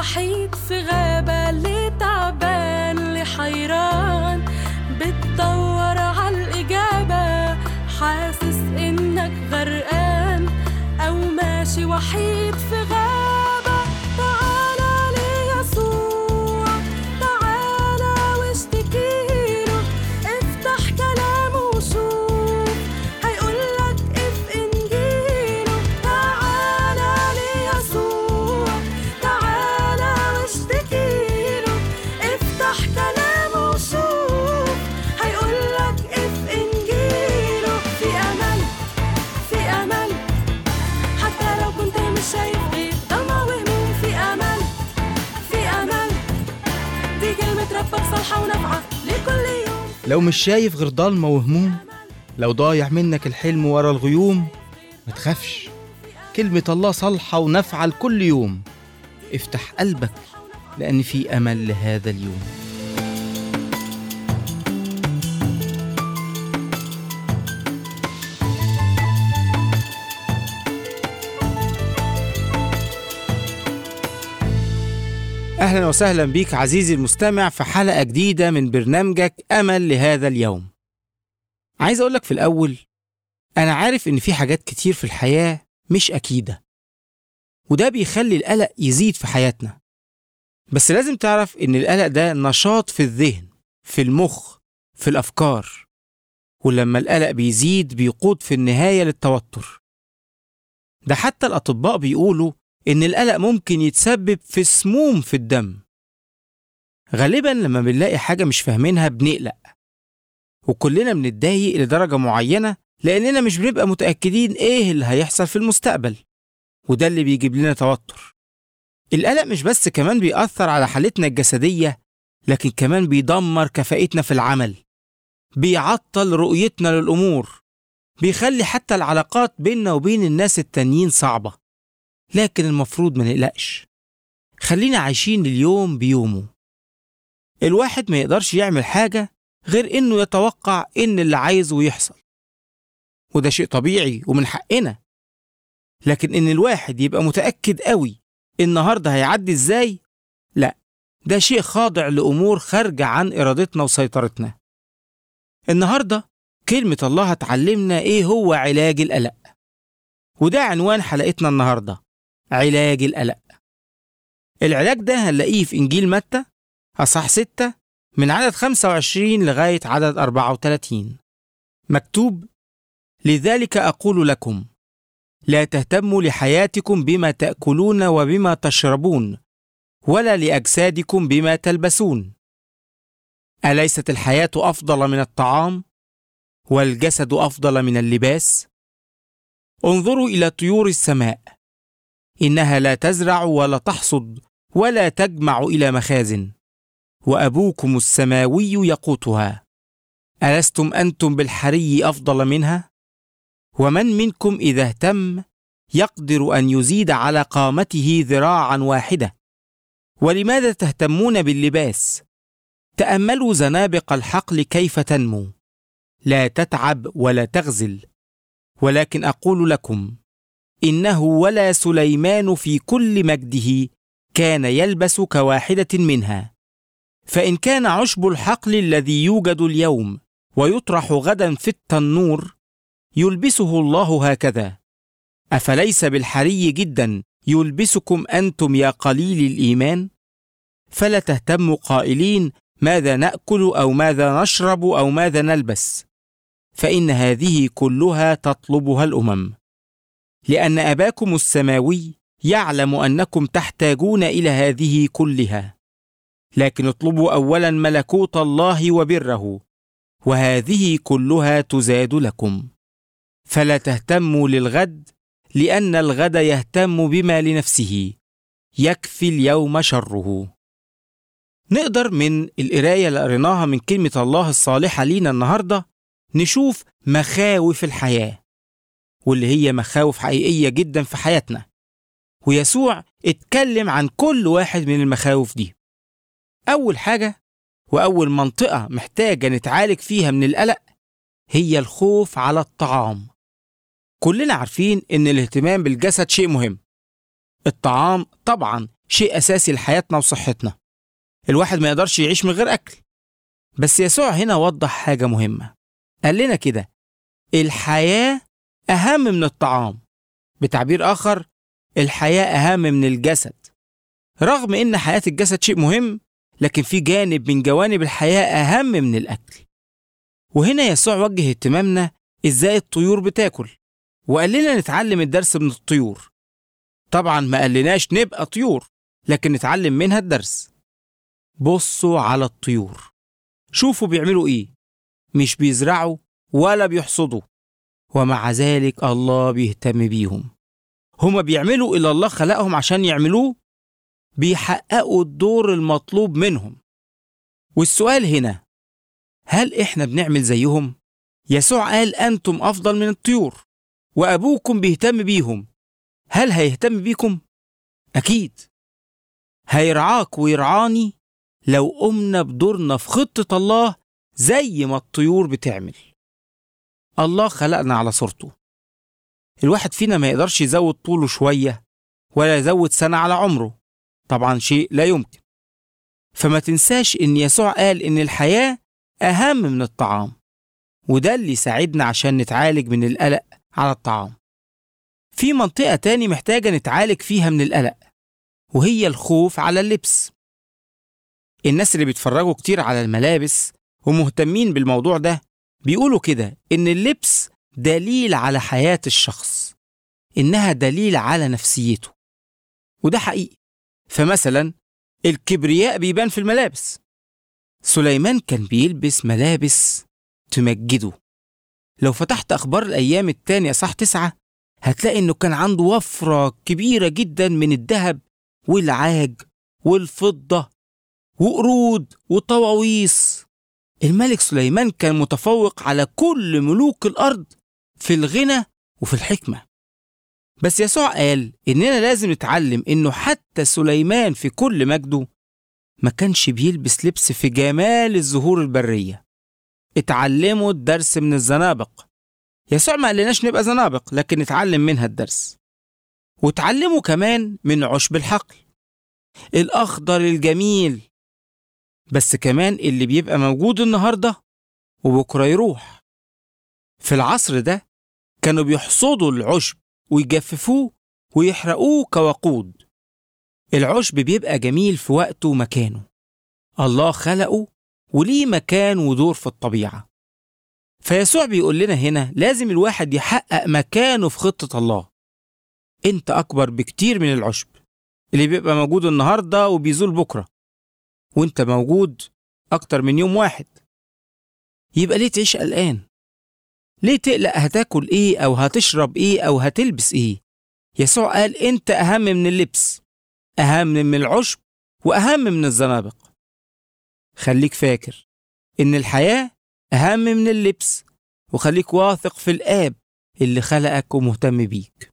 وحيد في غابة اللي تعبان اللي حيران بتدور عالإجابة حاسس إنك غرقان أو ماشي وحيد في غابة تعالى ليسوع تعالى واشتكيله افتح كلامه وشوف هيقولك اف انجيله تعالى ليسوع تعالى واشتكيله افتح كلامه وشوف هيقولك اف انجيله في امل في امل حتى لو كنت مش شايف غير ضلمة وهموم في امل في امل دي كلمة ربك صالحة ونافعة لكل يوم لو مش شايف غير ضلمة وهموم لو ضايع منك الحلم ورا الغيوم ما تخافش كلمة الله صالحة ونافعة لكل يوم افتح قلبك لأن في أمل لهذا اليوم أهلا وسهلا بيك عزيزي المستمع في حلقة جديدة من برنامجك أمل لهذا اليوم عايز أقولك في الأول أنا عارف إن في حاجات كتير في الحياة مش أكيدة وده بيخلي القلق يزيد في حياتنا بس لازم تعرف إن القلق ده نشاط في الذهن في المخ في الأفكار ولما القلق بيزيد بيقود في النهاية للتوتر ده حتى الأطباء بيقولوا إن القلق ممكن يتسبب في سموم في الدم غالبا لما بنلاقي حاجة مش فاهمينها بنقلق وكلنا بنتضايق لدرجة معينة لأننا مش بنبقى متأكدين إيه اللي هيحصل في المستقبل وده اللي بيجيب لنا توتر القلق مش بس كمان بيأثر على حالتنا الجسدية لكن كمان بيدمر كفاءتنا في العمل بيعطل رؤيتنا للأمور بيخلي حتى العلاقات بيننا وبين الناس التانيين صعبة لكن المفروض ما نقلقش خلينا عايشين اليوم بيومه الواحد ما يقدرش يعمل حاجة غير إنه يتوقع إن اللي عايزه يحصل وده شيء طبيعي ومن حقنا لكن إن الواحد يبقى متأكد قوي النهاردة هيعدي إزاي لا ده شيء خاضع لأمور خارجة عن إرادتنا وسيطرتنا النهاردة كلمة الله هتعلمنا إيه هو علاج القلق وده عنوان حلقتنا النهارده علاج القلق العلاج ده هنلاقيه في إنجيل متى أصح 6 من عدد 25 لغاية عدد 34 مكتوب لذلك أقول لكم لا تهتموا لحياتكم بما تأكلون وبما تشربون ولا لأجسادكم بما تلبسون أليست الحياة أفضل من الطعام والجسد أفضل من اللباس؟ انظروا إلى طيور السماء إنها لا تزرع ولا تحصد ولا تجمع إلى مخازن وأبوكم السماوي يقوتها ألستم أنتم بالحري أفضل منها؟ ومن منكم إذا اهتم يقدر أن يزيد على قامته ذراعا واحدة ولماذا تهتمون باللباس؟ تأملوا زنابق الحقل كيف تنمو لا تتعب ولا تغزل ولكن أقول لكم إنه ولا سليمان في كل مجده كان يلبس كواحدة منها فإن كان عشب الحقل الذي يوجد اليوم ويطرح غدا في التنور يلبسه الله هكذا أفليس بالحري جدا يلبسكم أنتم يا قليل الإيمان فلا تهتموا قائلين ماذا نأكل أو ماذا نشرب أو ماذا نلبس فإن هذه كلها تطلبها الأمم لأن أباكم السماوي يعلم أنكم تحتاجون إلى هذه كلها لكن اطلبوا أولا ملكوت الله وبره وهذه كلها تزاد لكم فلا تهتموا للغد لأن الغد يهتم بما لنفسه يكفي اليوم شره نقدر من القراية اللي قريناها من كلمة الله الصالحة لينا النهاردة نشوف مخاوف الحياة واللي هي مخاوف حقيقية جدا في حياتنا ويسوع اتكلم عن كل واحد من المخاوف دي أول حاجة وأول منطقة محتاجة نتعالج فيها من القلق هي الخوف على الطعام كلنا عارفين إن الاهتمام بالجسد شيء مهم الطعام طبعا شيء أساسي لحياتنا وصحتنا الواحد ما يقدرش يعيش من غير أكل بس يسوع هنا وضح حاجة مهمة قال لنا كده الحياة أهم من الطعام بتعبير آخر الحياة أهم من الجسد رغم إن حياة الجسد شيء مهم لكن في جانب من جوانب الحياة أهم من الأكل وهنا يسوع وجه اهتمامنا إزاي الطيور بتاكل وقال لنا نتعلم الدرس من الطيور طبعا ما قالناش نبقى طيور لكن نتعلم منها الدرس بصوا على الطيور شوفوا بيعملوا ايه مش بيزرعوا ولا بيحصدوا ومع ذلك الله بيهتم بيهم هما بيعملوا اللي الله خلقهم عشان يعملوه بيحققوا الدور المطلوب منهم والسؤال هنا هل احنا بنعمل زيهم يسوع قال انتم افضل من الطيور وابوكم بيهتم بيهم هل هيهتم بيكم اكيد هيرعاك ويرعاني لو قمنا بدورنا في خطه الله زي ما الطيور بتعمل الله خلقنا على صورته الواحد فينا ما يقدرش يزود طوله شويه ولا يزود سنه على عمره طبعا شيء لا يمكن فما تنساش ان يسوع قال ان الحياه اهم من الطعام وده اللي يساعدنا عشان نتعالج من القلق على الطعام في منطقة تاني محتاجة نتعالج فيها من القلق وهي الخوف على اللبس الناس اللي بيتفرجوا كتير على الملابس ومهتمين بالموضوع ده بيقولوا كده إن اللبس دليل على حياة الشخص إنها دليل على نفسيته وده حقيقي فمثلا الكبرياء بيبان في الملابس سليمان كان بيلبس ملابس تمجده لو فتحت أخبار الأيام التانية صح تسعة هتلاقي إنه كان عنده وفرة كبيرة جدا من الذهب والعاج والفضة وقرود وطواويس الملك سليمان كان متفوق على كل ملوك الأرض في الغنى وفي الحكمة بس يسوع قال إننا لازم نتعلم إنه حتى سليمان في كل مجده ما كانش بيلبس لبس في جمال الزهور البرية اتعلموا الدرس من الزنابق يسوع ما قالناش نبقى زنابق لكن نتعلم منها الدرس وتعلموا كمان من عشب الحقل الأخضر الجميل بس كمان اللي بيبقى موجود النهاردة وبكرة يروح في العصر ده كانوا بيحصدوا العشب ويجففوه ويحرقوه كوقود العشب بيبقى جميل في وقته ومكانه الله خلقه وليه مكان ودور في الطبيعة فيسوع بيقول لنا هنا لازم الواحد يحقق مكانه في خطة الله انت أكبر بكتير من العشب اللي بيبقى موجود النهاردة وبيزول بكرة وانت موجود أكتر من يوم واحد يبقى ليه تعيش قلقان ليه تقلق هتاكل ايه او هتشرب ايه او هتلبس ايه يسوع قال انت اهم من اللبس اهم من العشب واهم من الزنابق خليك فاكر ان الحياه اهم من اللبس وخليك واثق في الاب اللي خلقك ومهتم بيك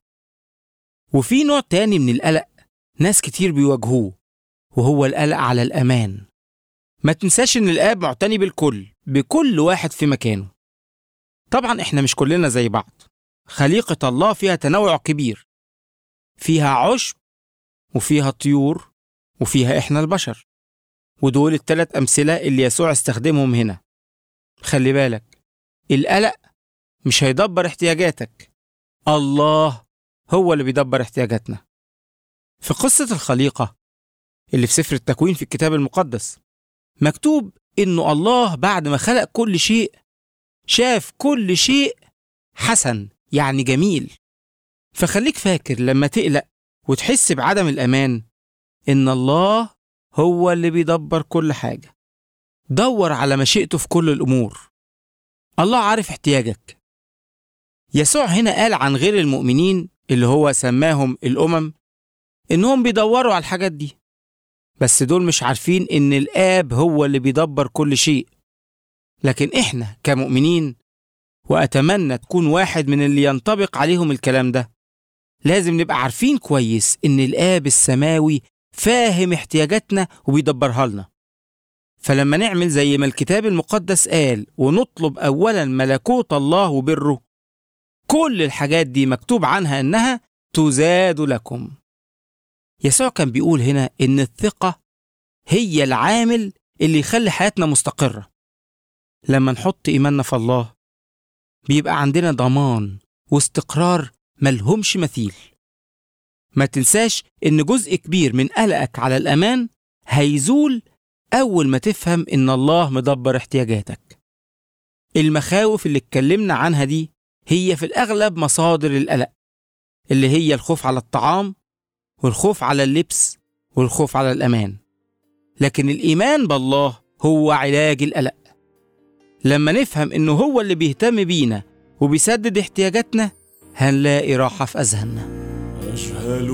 وفي نوع تاني من القلق ناس كتير بيواجهوه وهو القلق على الامان ما تنساش ان الاب معتني بالكل بكل واحد في مكانه طبعا احنا مش كلنا زي بعض خليقة الله فيها تنوع كبير فيها عشب وفيها طيور وفيها احنا البشر ودول التلات أمثلة اللي يسوع استخدمهم هنا خلي بالك القلق مش هيدبر احتياجاتك الله هو اللي بيدبر احتياجاتنا في قصة الخليقة اللي في سفر التكوين في الكتاب المقدس مكتوب إنه الله بعد ما خلق كل شيء شاف كل شيء حسن يعني جميل فخليك فاكر لما تقلق وتحس بعدم الأمان إن الله هو اللي بيدبر كل حاجة دور على مشيئته في كل الأمور الله عارف احتياجك يسوع هنا قال عن غير المؤمنين اللي هو سماهم الأمم إنهم بيدوروا على الحاجات دي بس دول مش عارفين إن الآب هو اللي بيدبر كل شيء لكن إحنا كمؤمنين وأتمنى تكون واحد من اللي ينطبق عليهم الكلام ده لازم نبقى عارفين كويس إن الآب السماوي فاهم احتياجاتنا وبيدبرها لنا فلما نعمل زي ما الكتاب المقدس قال ونطلب أولا ملكوت الله وبره كل الحاجات دي مكتوب عنها إنها تزاد لكم يسوع كان بيقول هنا إن الثقة هي العامل اللي يخلي حياتنا مستقرة لما نحط إيماننا في الله بيبقى عندنا ضمان واستقرار ملهمش مثيل ما تنساش إن جزء كبير من قلقك على الأمان هيزول أول ما تفهم إن الله مدبر احتياجاتك المخاوف اللي اتكلمنا عنها دي هي في الأغلب مصادر القلق اللي هي الخوف على الطعام والخوف على اللبس والخوف على الأمان لكن الإيمان بالله هو علاج القلق لما نفهم إنه هو اللي بيهتم بينا وبيسدد احتياجاتنا هنلاقي راحة في أذهاننا أجهل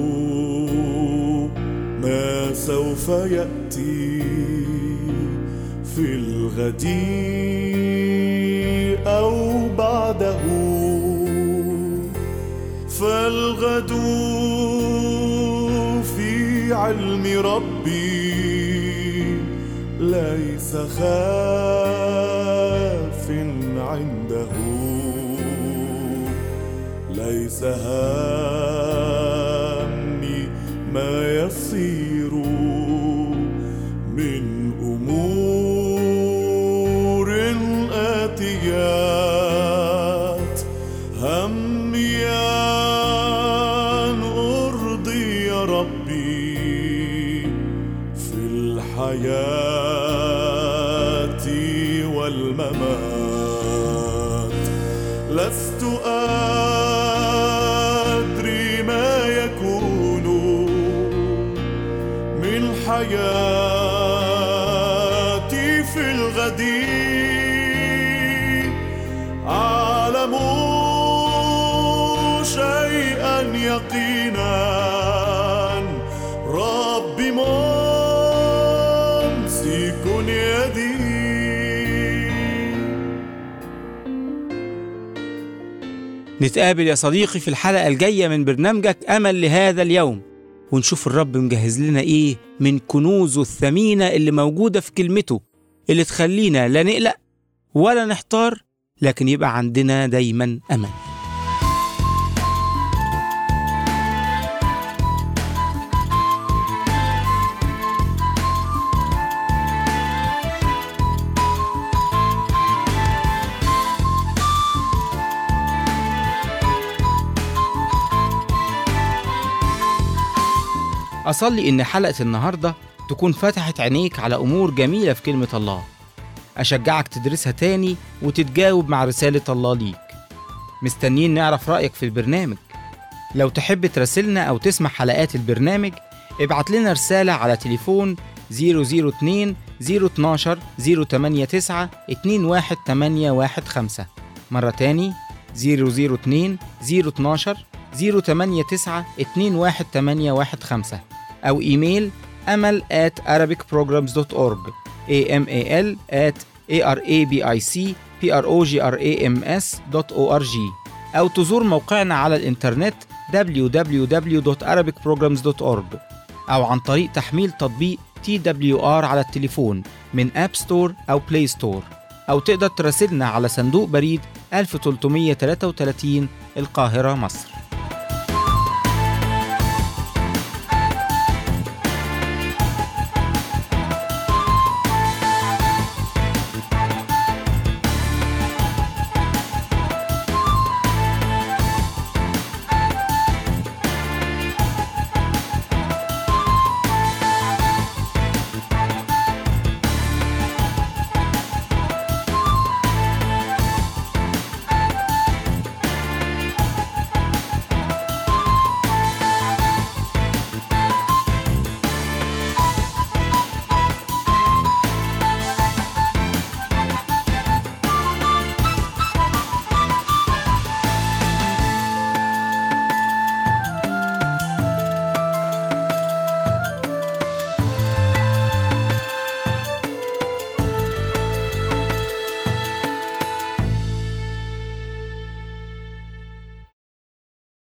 ما سوف يأتي في الغد أو بعده فالغد في علم ربي ليس خاف عنده ليس هامي ما يصير من أمور آتيات همي أن أرضي ربي في الحياة والممات لست أدري ما يكون من حياتي في الغد أعلم شيئا يقينا ربي ممسك يدي نتقابل يا صديقي في الحلقة الجاية من برنامجك أمل لهذا اليوم ونشوف الرب مجهز لنا إيه من كنوزه الثمينة اللي موجودة في كلمته اللي تخلينا لا نقلق ولا نحتار لكن يبقى عندنا دايما أمل أصلي إن حلقة النهاردة تكون فتحت عينيك على أمور جميلة في كلمة الله أشجعك تدرسها تاني وتتجاوب مع رسالة الله ليك مستنيين نعرف رأيك في البرنامج لو تحب تراسلنا أو تسمع حلقات البرنامج ابعت لنا رسالة على تليفون 002 012 089 21815 مرة تاني 002 012 089 21815 أو إيميل أمل at arabicprograms.org amal at arabicprograms.org أو تزور موقعنا على الإنترنت www.arabicprograms.org أو عن طريق تحميل تطبيق TWR على التليفون من أب ستور أو بلاي ستور أو تقدر تراسلنا على صندوق بريد 1333 القاهرة مصر